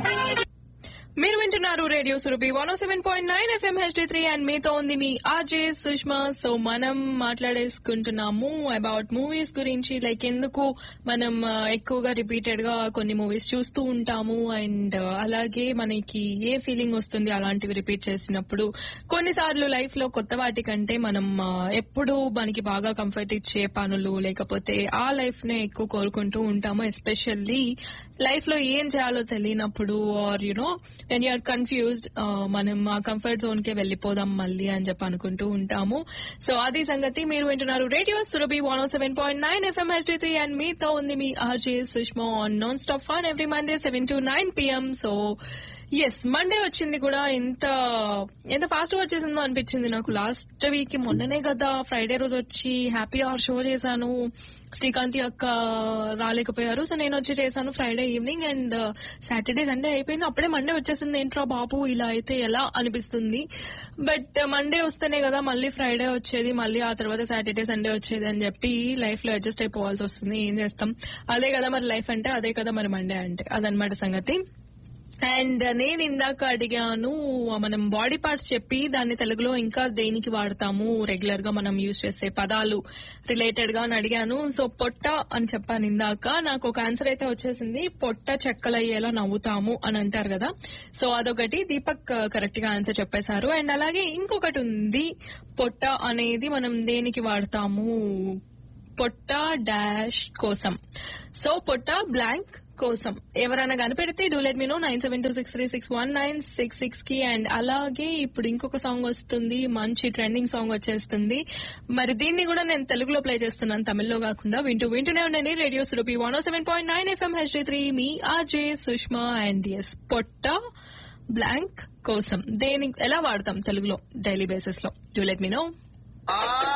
మీరు వింటున్నారు radio Surabhi one seven point nine FM HD three and మీతో ఉంది మీ ఆర్జే సుష్మా సో మనం మాట్లాడేసుకుంటున్నాము అబౌట్ మూవీస్ గురించి లైక్ ఎందుకు మనం ఆ, ఎక్కువగా రిపీటెడ్ గా కొన్ని మూవీస్ చూస్తూ ఉంటాము అండ్ అలాగే మనకి ఏ ఫీలింగ్ వస్తుంది అలాంటివి రిపీట్ చేసినప్పుడు కొన్నిసార్లు లైఫ్ లో కొత్త వాటి కంటే మనం ఆ, ఎప్పుడు మనకి బాగా కంఫర్ట్ ఇచ్చే పనులు లేకపోతే ఆ లైఫ్ నే ఎక్కువ కోరుకుంటూ ఉంటాము ఎస్పెషల్లీ లైఫ్ లో ఏం చేయాలో తెలియనప్పుడు or you know when you're confused మనం ఆ కంఫర్ట్ జోన్ కే వెళ్ళిపోదాం మళ్ళీ అని చెప్పి అనుకుంటూ ఉంటాము సో అది సంగతి మీరు వింటున్నారు radio Surabhi one seven point nine FM HD three and మీతో ఉంది మీ RJ Sushma on non stop fun every Monday seven to nine PM so yes Monday వచ్చింది కూడా ఎంత ఎంత ఫాస్ట్ గా వచ్చేసిందో అనిపించింది నాకు లాస్ట్ వీక్ మొన్ననే కదా ఫ్రైడే రోజు వచ్చి హ్యాపీ అవర్ షో చేశాను శ్రీకాంతి అక్క రాలేకపోయారు సో నేను వచ్చి చేశాను Friday evening and Saturday Sunday అయిపోయింది అప్పుడే మండే వచ్చేసింది ఏంట్రా బాబు ఇలా అయితే ఎలా అనిపిస్తుంది బట్ మండే వస్తేనే కదా మళ్ళీ ఫ్రైడే వచ్చేది మళ్ళీ ఆ తర్వాత సాటర్డే సండే వచ్చేది అని చెప్పి లైఫ్ లో అడ్జస్ట్ అయిపోవాల్సి వస్తుంది ఏం చేస్తాం అదే కదా మరి లైఫ్ అంటే అదే కదా మరి మండే అంటే అదనమాట సంగతి అండ్ నేను ఇందాక అడిగాను మనం బాడీ పార్ట్స్ చెప్పి దాన్ని తెలుగులో ఇంకా దేనికి వాడతాము రెగ్యులర్ గా మనం యూజ్ చేసే పదాలు రిలేటెడ్ గా అని అడిగాను సో పొట్ట అని చెప్పాను ఇందాక నాకు ఒక ఆన్సర్ అయితే వచ్చేసింది పొట్ట చెక్కలయ్యేలా నవ్వుతాము అని అంటారు కదా సో అదొకటి దీపక్ కరెక్ట్ గా ఆన్సర్ చెప్పేశారు అండ్ అలాగే ఇంకొకటి ఉంది పొట్ట అనేది మనం దేనికి వాడతాము పొట్ట డాష్ కోసం సో పొట్ట బ్లాంక్ కోసం ఎవరైనా కనిపెడితే do let me know nine seven two six three six one nine six six కి అండ్ అలాగే ఇప్పుడు ఇంకొక సాంగ్ వస్తుంది మంచి ట్రెండింగ్ సాంగ్ వచ్చేస్తుంది మరి దీన్ని కూడా నేను తెలుగులో ప్లే చేస్తున్నాను తమిళ్లో కాకుండా వింటూ వింటూనే ఉండండి radio Surabhi one seven point nine FM HD three మీ ఆర్జే సుష్మా అండ్ ఎస్ పొట్ట బ్లాంక్ కోసం దేని ఎలా వాడతాం తెలుగులో డైలీ బేసిస్ లో డూ లెట్ మీ నో